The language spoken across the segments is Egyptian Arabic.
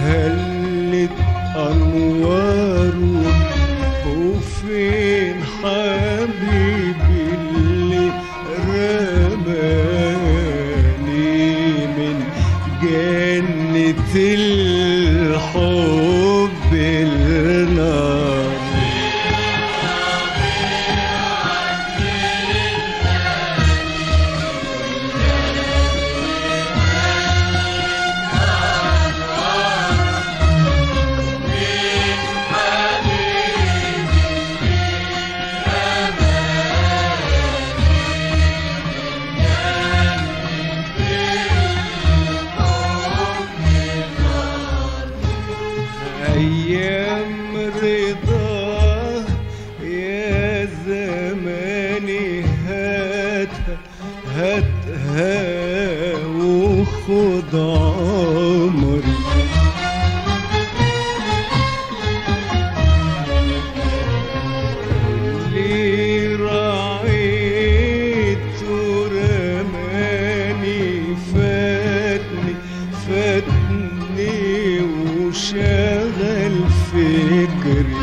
هلت أنواره وفين حبيبي اللي رماني من جنة الحب النار أيام رضا يا زماني هاتها هاتها وخد عمري اللي راعيت ورماني فاتني فاتني وشغل فكري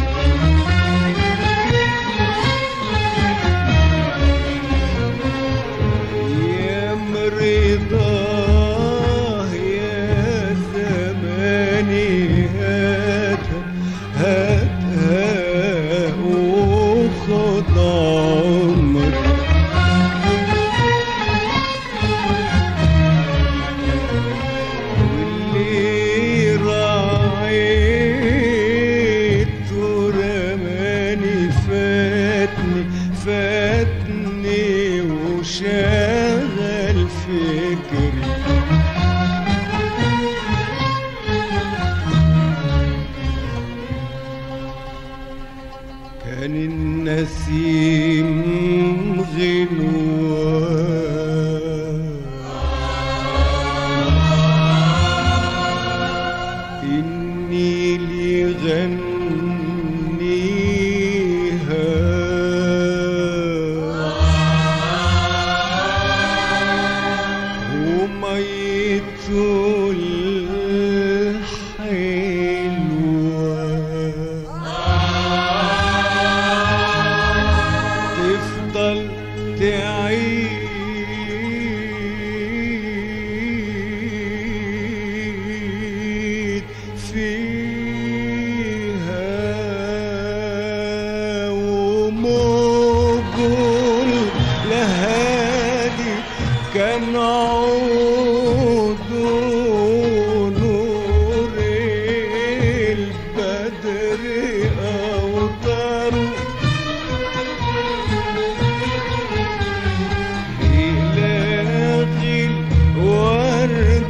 يا مرضاه يا زماني هاتها هاتها وخد عمري واللي راعيت ورماني فاتني فاتني وشغل فكري كان النسيم غنوة النيل يغنيها وميته الحلوة تفضل تعيد فيها وموجول لهادي كان عود نور البدر أوطاره إلاغي الورد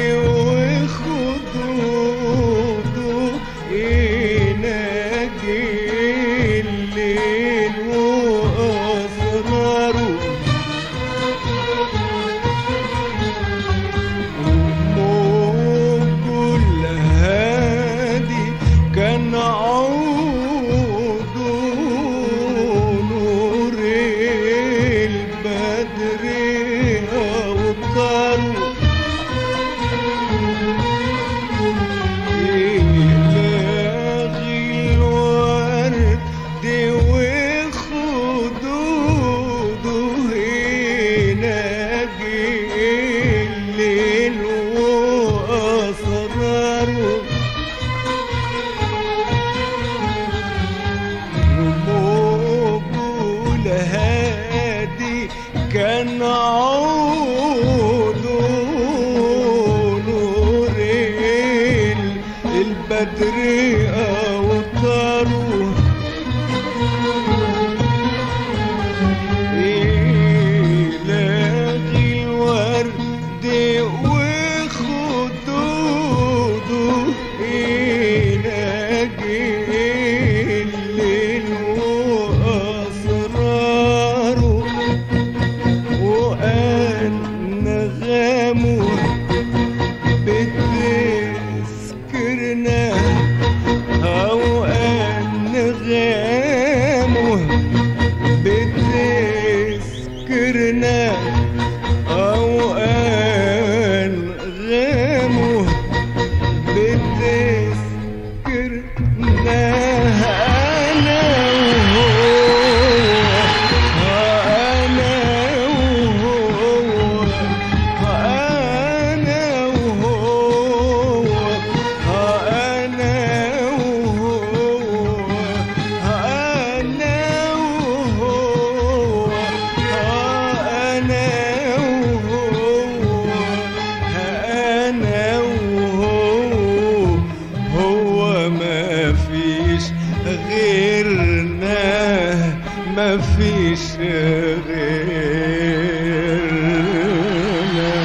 وخدوده يناجي الليل وأسراره وموج الهادي كان عود نور البدر أوطاره إلاغي الورد وخدوده يناجي الليل وأسراره رموج الهادي كان عود نور البدر أوطاره إلاغي الورد وخدوده يناجي الليل وأسراره وأنغامه بتذكرنا أو أنغامه بتذكرنا أو أنغامه بتذكرنا تذكرنا أنا وهو أنا وهو أنا وهو أنا وهو أنا وهو أنا وهو أنا وهو هو ما فيش غيرنا ما فيش غيرنا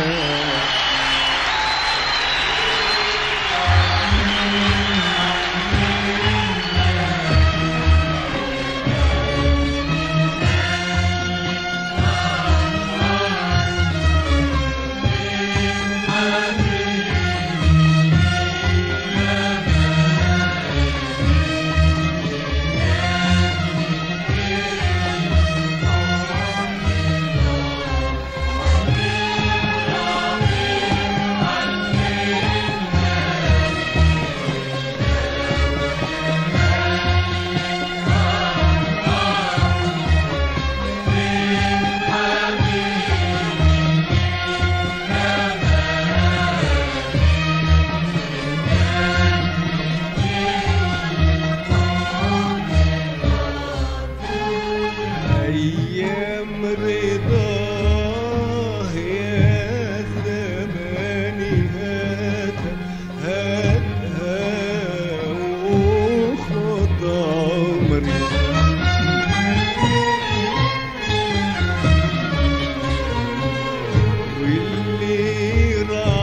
أيام رضاه يا زماني هاتها هاتها وخد عمري واللي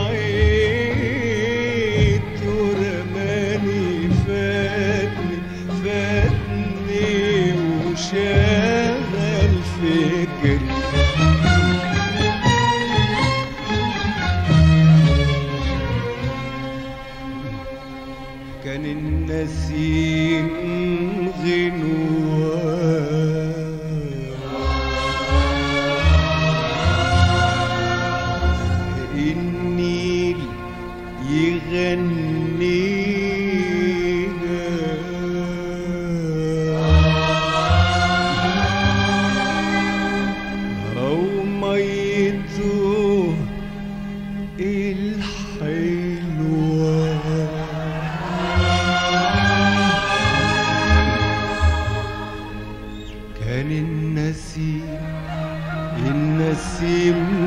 رعيت ورماني فاتني فاتني وشغل فكري كان النسيم غنوة النيل يغنيها أو ميته الحلوة كان النسيم النسيم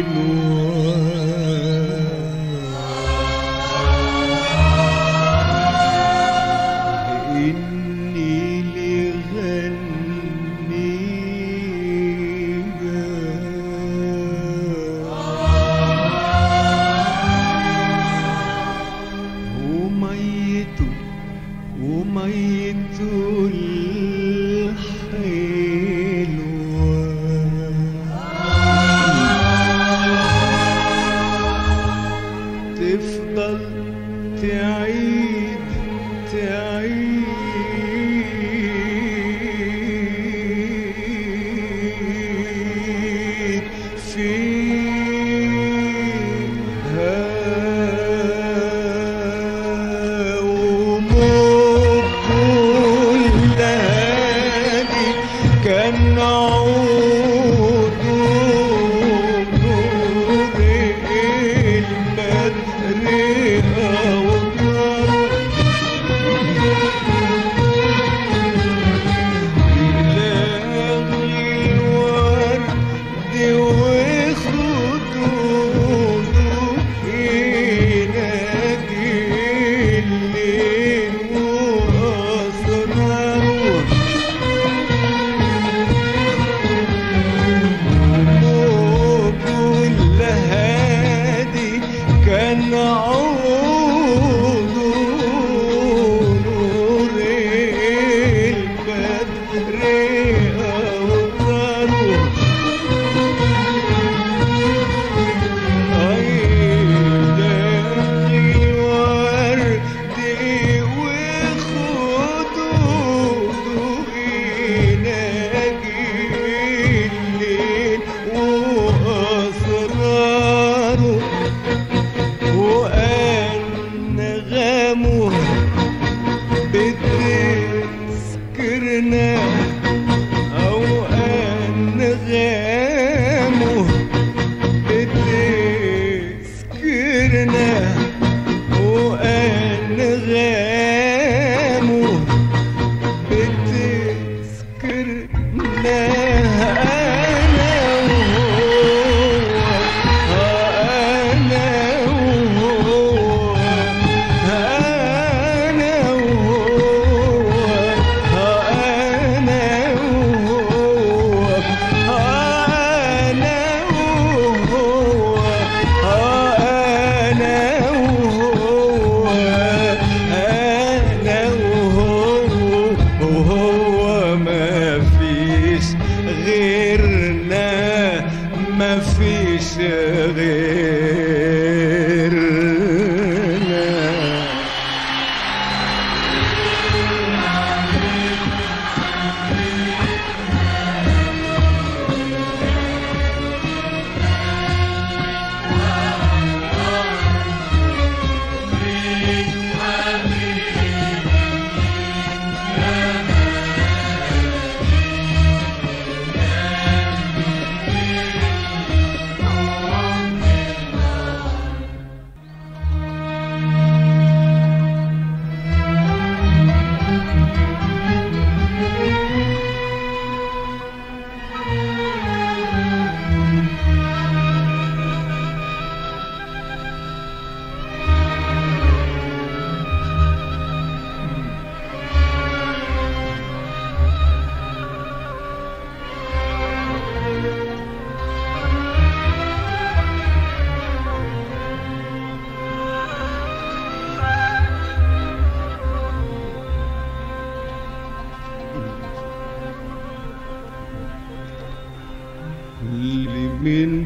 غنوة إني لغنيها وميته وميته الحلوة تفضل تعيد تعيد فيها وموج الليالي أنغامه بتذكرنا أو أنغامه بتذكرنا وأنغامه بتذكرنا أنا وهو أنا وهو أنا وهو أنا وهو أنا وهو أنا وهو أنا وهو وهو ما فيش غيرنا ما فيش غيرنا اللي من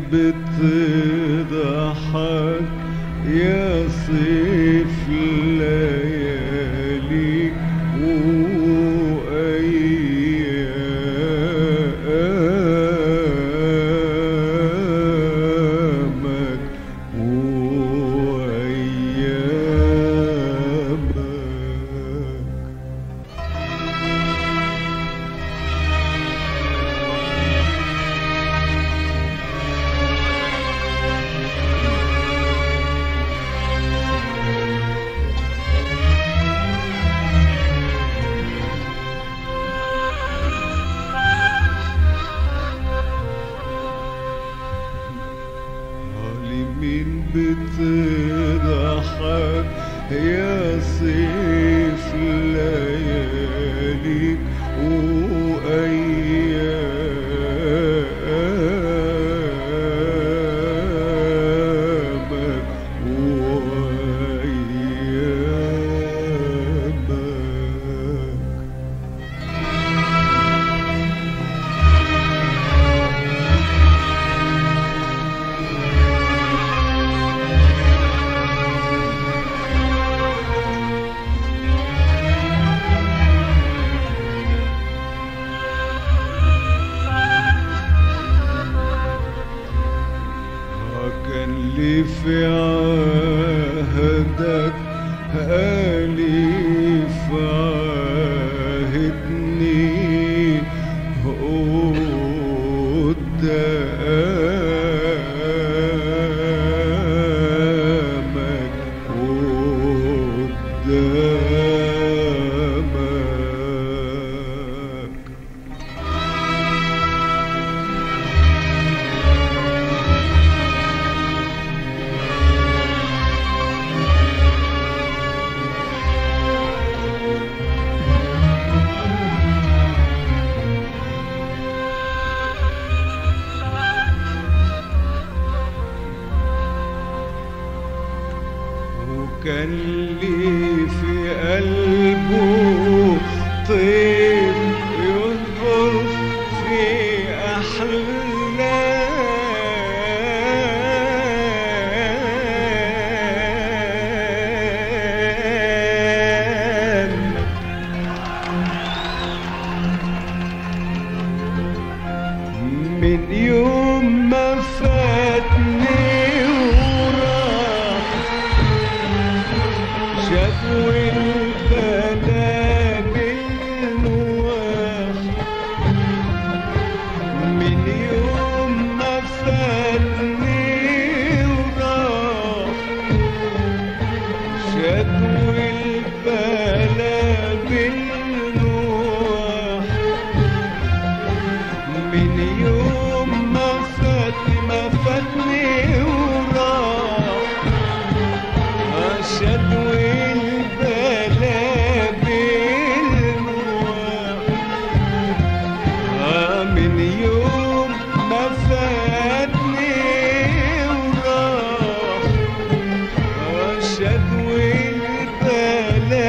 بتضحك يا صيف ليالي وأيامك وأيامك مين بتضحك يا صيف لياليك وأيامك وأيامك كان لي في عهدك أليف عهدني قدامك قدامك وكان لي في والبلد النواح من يوم ما فاتني وراح شدو البلا بالنواح من يوم ما فات ما فاتني وراح شدو البلا بالنواح من يوم ما فاتني وراح شدو البلا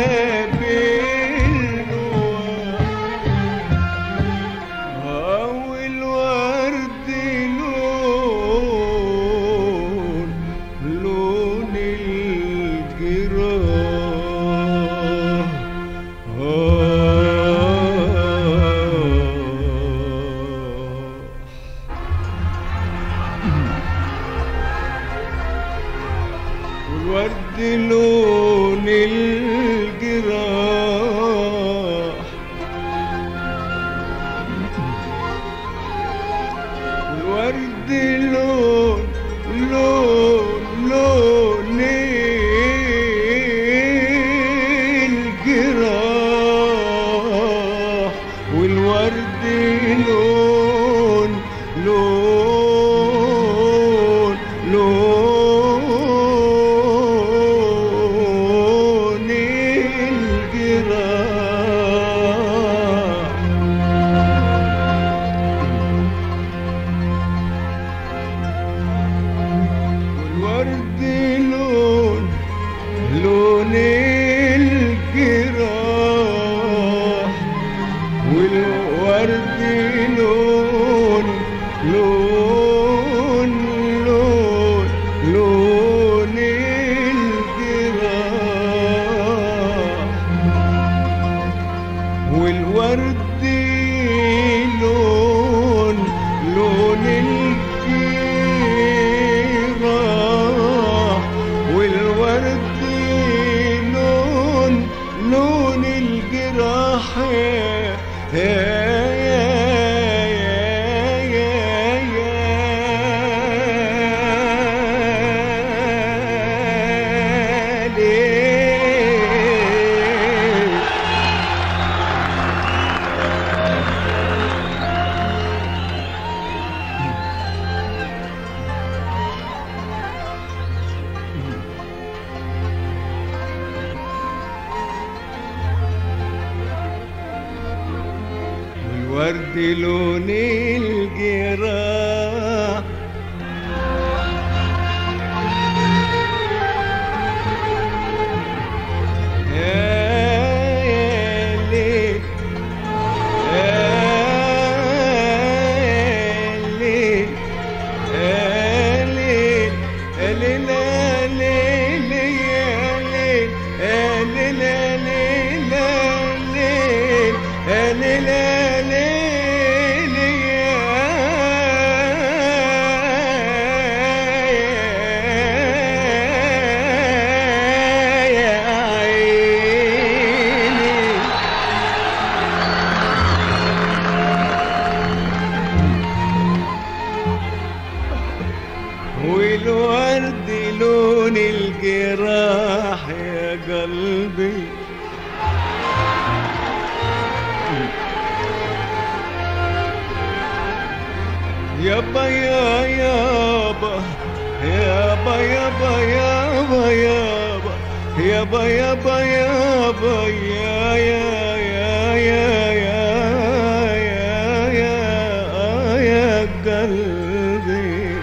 بالنواح والورد لون لون الجراح والورد لون الجراح والورد لون لون لون الجراح والورد لون لون لون الجراح والورد لون لون الجراح والورد لون لون لون لون الجراح والورد لون لون الجراح والورد لون لون الجراح يا يا يا يا يا ليه والورد لون الجراح يا يا ليل يا ليل يا ليل يا ليل يا ليل يا ليل يا ليل يا ليل يا ليل يا عيني والورد لون الجراح يا قلبي يابا يا يابا يابا يابا يابا يابا يابا يابا يابا يا يا يا يا يا يا يا يا قلبي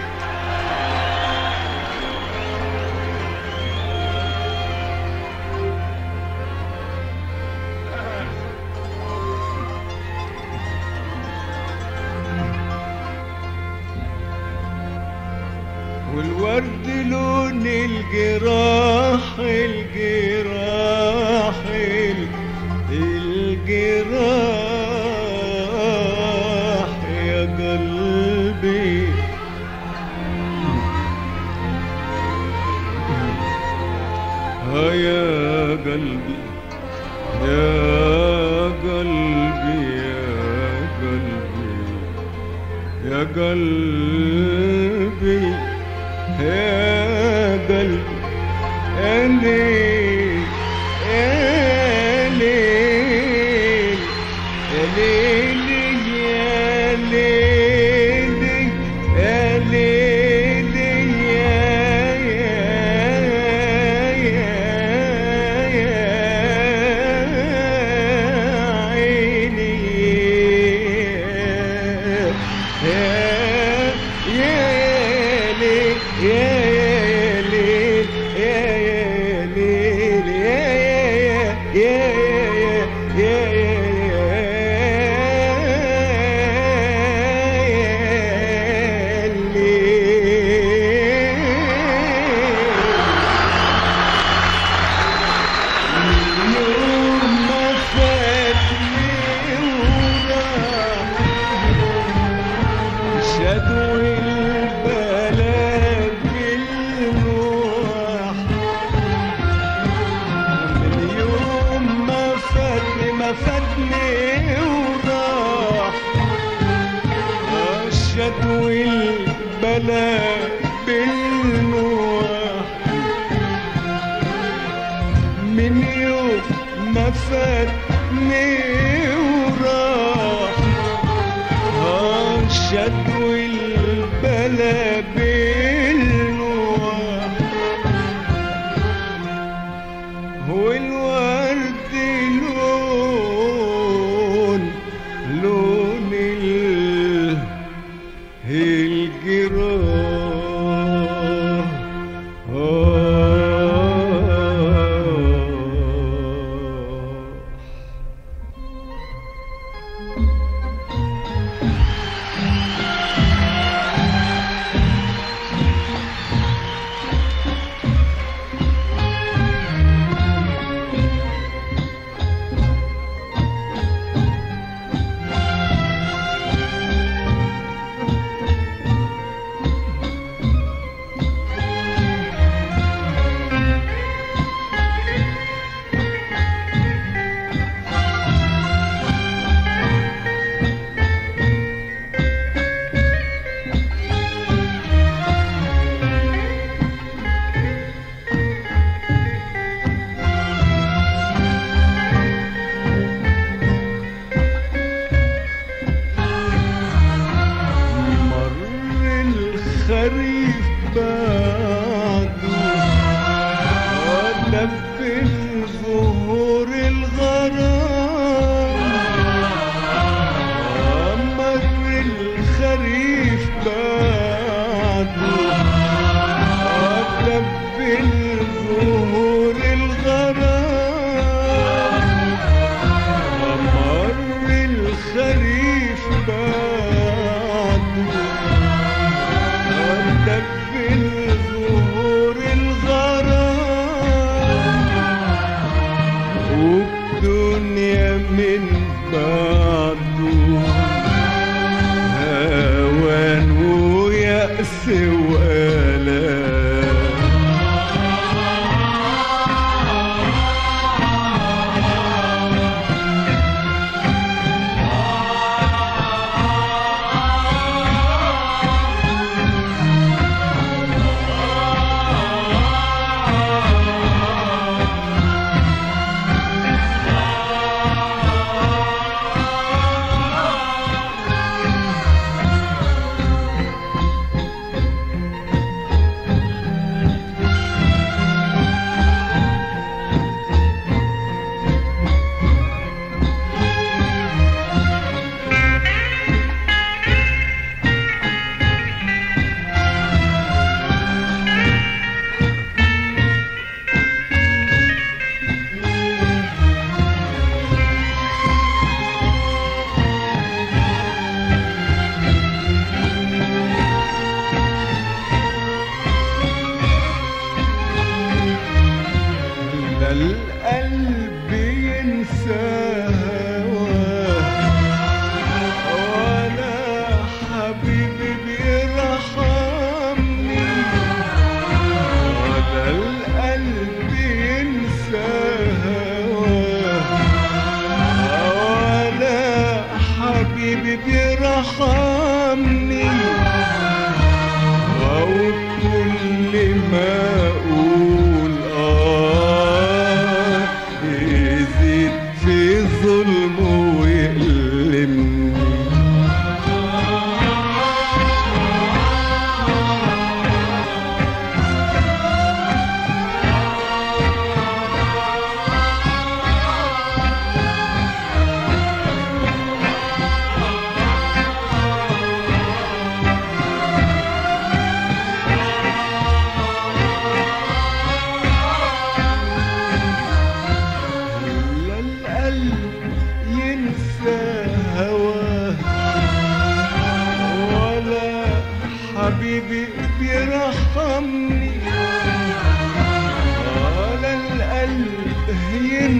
والورد لون الجراح الجراح الجراح يا قلبي ها يا قلبي يا قلبي يا قلبي يا قلبي يا قلبي يا ليل يا ليل يا ليل يا ليل يا ليل يا يا يا عيني يا يا ليل يا ليل يا ليل يا يا يا يا ليل يوم ما فاتني وراح شدوا البلد بالروح من يوم ما فاتني ما فاتني وراح شدوا البلد بالروح من يوم ما فاتني وراح شدوا البلا بالنوح هو الورد لون لون ال- الجراح آه مر الخريف بعده ودب ظهور الغرام مر الخريف بعده ودب ظهور الغرام مر الخريف بعده ودب ظهور الغرام والدنيا من بعده هوان ويأس وآلام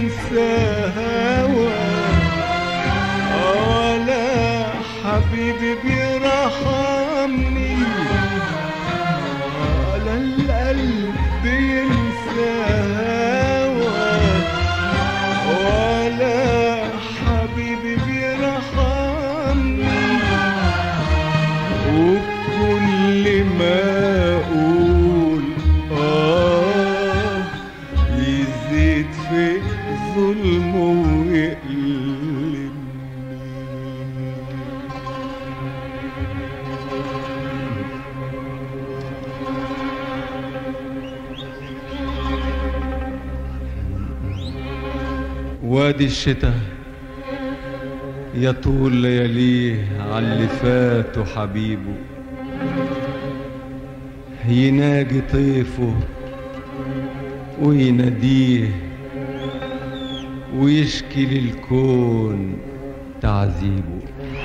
بينسى هواه ولا حبيبي بيرحمني ولا القلب بينسى هواه ولا حبيبي بيرحمني وكل ما اقول اه يزيد في ظلمه ويقلبني وادي الشتاء يطول لياليه عاللي فاته حبيبه يناجي طيفه ويناديه ويشكي للكون تعذيبه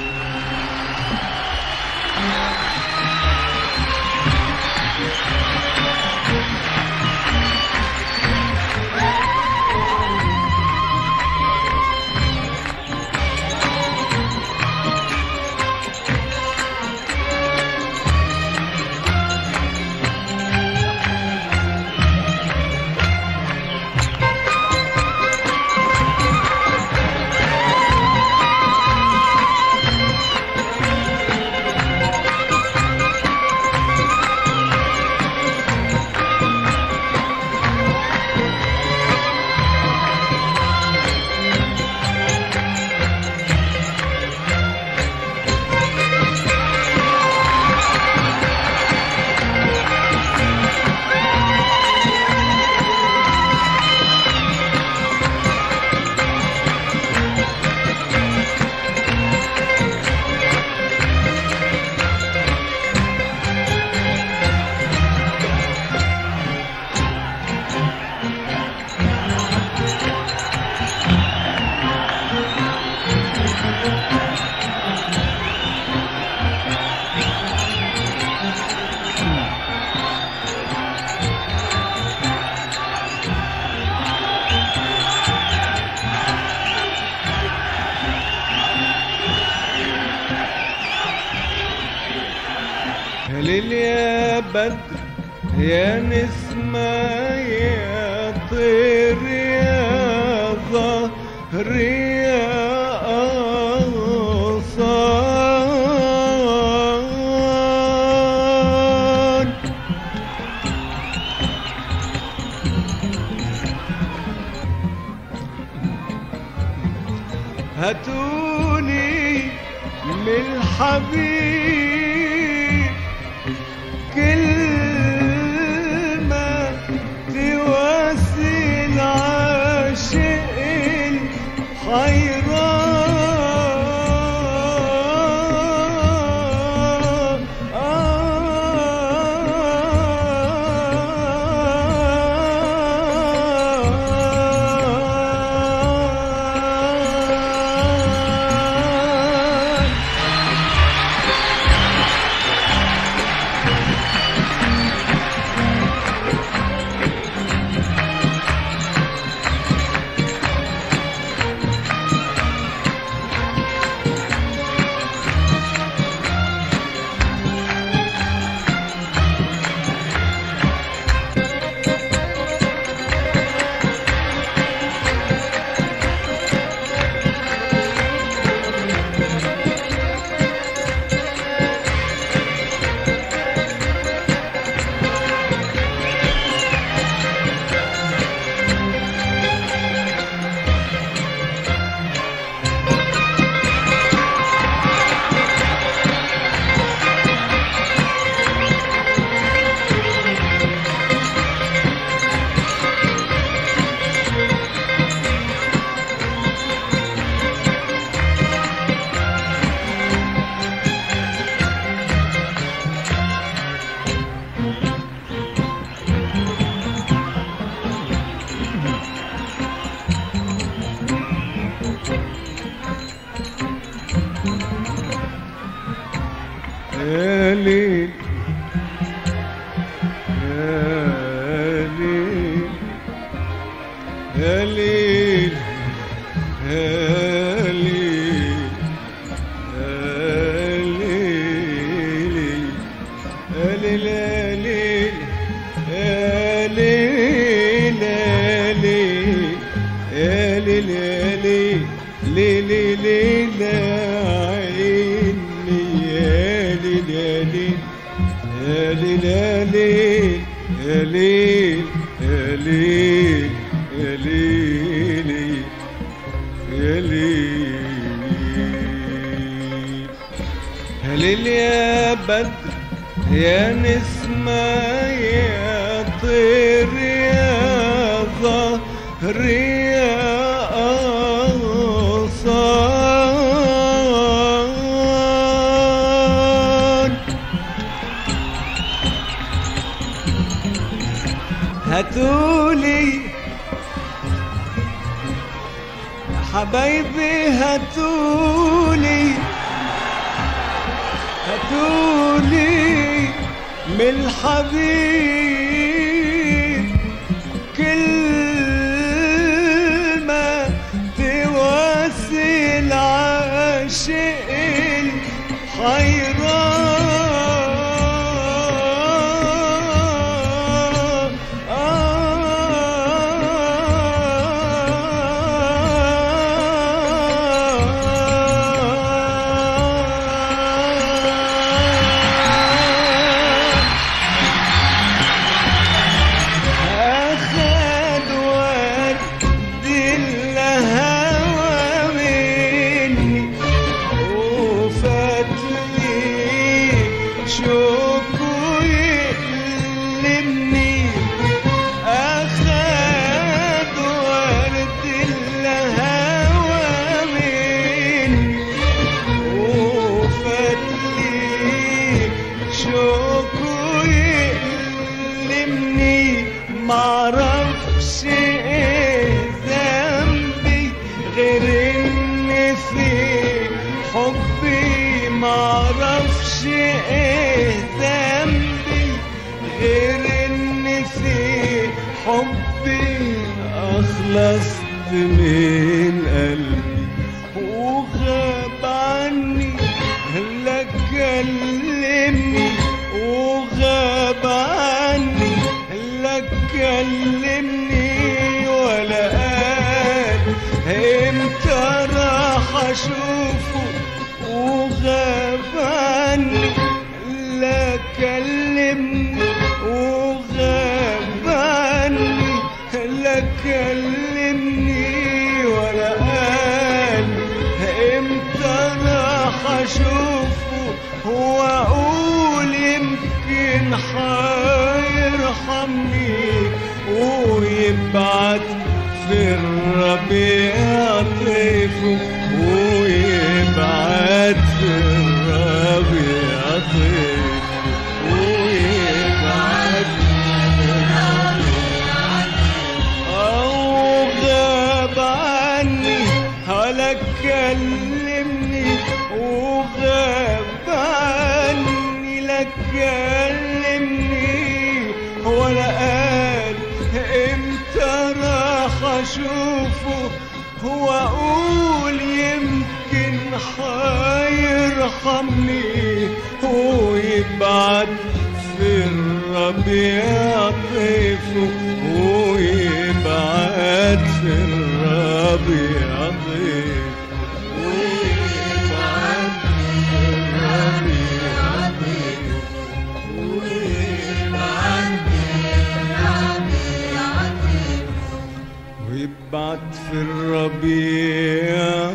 يا ليل يا بدر يا نسمة يا طير يا ظهر يا أغصان هاتوني للحبيب كلمة تواسي العاشق الحيران يا ليل ليل ليل عيني يا ليل يا ليل يا ليل يا ليل يا ليل يا ليل يا ليل يا ليل يا ليل يا بدر يا نسمة يا طير يا ظهر يا أغصان هاتولي حبايبي هاتولي هاتولي من الحبيب كلمة تواسي العاشق الحيران أخذ ورد الهوى مني وفات لي شوق يألمني أخذ ورد الهوى مني وفات لي شوق يألمني معرفش ايه ذنبي غير ان في حبي معرفش ايه ذنبي غير ان في حبي اخلصت من قلبي وغاب عني لا كلمني وغاب عني لا كلمني ولا قال امتى راح اشوفه وغاب عني لا كلمني وغاب عني لا كلمني ولا قال امتى راح اشوفه واقول يمكن حيرحمني ويبعت في الربيع طيفه ويبعت في الربيع طيفه ويبعت أو غاب عني ولا كلمني وغاب عني لا كلمني ولا قال امتى راح اشوفه هو اقول يمكن حيرحمني ويبعت في الربيع طيفه ويبعت في الربيع طيفه ويبعت في الربيع طيفه ويبعت في الربيع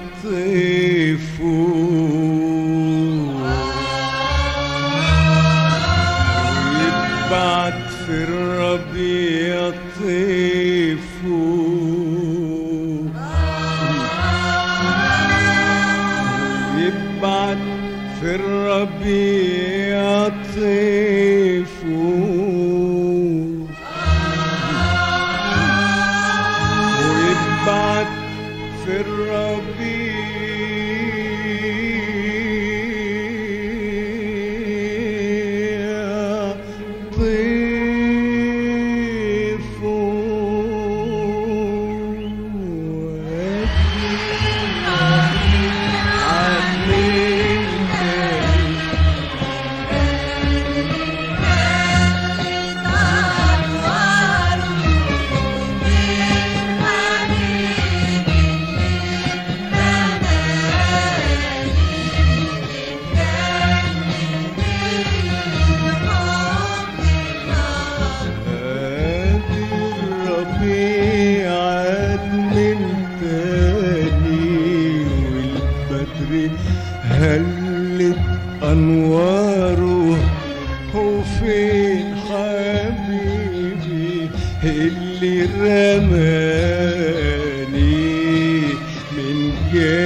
طيفه ويبعت في الربيع طيفه ويبعت في الربيع طيفه ويبعت في الربيع طيفه علمني Thank you. هلت أنواره وفين حبيبي اللي رماني من جانب